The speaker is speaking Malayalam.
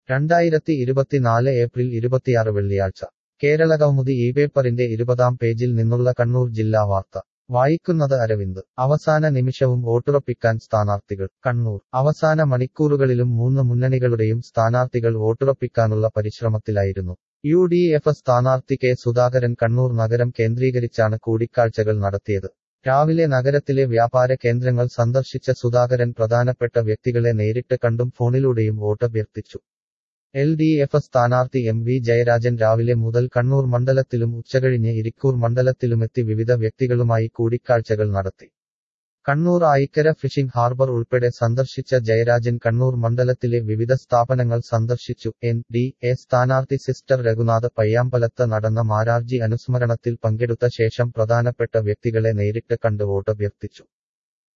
രണ്ടായിരത്തി ഇരുപത്തിനാല് ഏപ്രിൽ ഇരുപത്തിയാറ് വെള്ളിയാഴ്ച കേരള കൗമുദി ഈ പേപ്പറിന്റെ ഇരുപതാം പേജിൽ നിന്നുള്ള കണ്ണൂർ ജില്ലാ വാർത്ത വായിക്കുന്നത് അരവിന്ദ് അവസാന നിമിഷവും വോട്ടുറപ്പിക്കാൻ സ്ഥാനാർത്ഥികൾ കണ്ണൂർ അവസാന മണിക്കൂറുകളിലും മൂന്ന് മുന്നണികളുടെയും സ്ഥാനാർത്ഥികൾ വോട്ടുറപ്പിക്കാനുള്ള പരിശ്രമത്തിലായിരുന്നു യു ഡി എഫ് സ്ഥാനാർത്ഥി കെ സുധാകരൻ കണ്ണൂർ നഗരം കേന്ദ്രീകരിച്ചാണ് കൂടിക്കാഴ്ചകൾ നടത്തിയത് രാവിലെ നഗരത്തിലെ വ്യാപാര കേന്ദ്രങ്ങൾ സന്ദർശിച്ച സുധാകരൻ പ്രധാനപ്പെട്ട വ്യക്തികളെ നേരിട്ട് കണ്ടും ഫോണിലൂടെയും വോട്ടഭ്യർത്ഥിച്ചു എൽ ഡി എഫ് സ്ഥാനാർത്ഥി എം വി ജയരാജൻ രാവിലെ മുതൽ കണ്ണൂർ മണ്ഡലത്തിലും ഉച്ചകഴിഞ്ഞ് ഇരിക്കൂർ മണ്ഡലത്തിലുമെത്തി വിവിധ വ്യക്തികളുമായി കൂടിക്കാഴ്ചകൾ നടത്തി കണ്ണൂർ ആയിക്കര ഫിഷിംഗ് ഹാർബർ ഉൾപ്പെടെ സന്ദർശിച്ച ജയരാജൻ കണ്ണൂർ മണ്ഡലത്തിലെ വിവിധ സ്ഥാപനങ്ങൾ സന്ദർശിച്ചു എൻ ഡി എ സ്ഥാനാർത്ഥി സിസ്റ്റർ രഘുനാഥ് പയ്യാമ്പലത്ത് നടന്ന മാരാർജി അനുസ്മരണത്തിൽ പങ്കെടുത്ത ശേഷം പ്രധാനപ്പെട്ട വ്യക്തികളെ നേരിട്ട് കണ്ട് വോട്ടഭ്യർത്ഥിച്ചു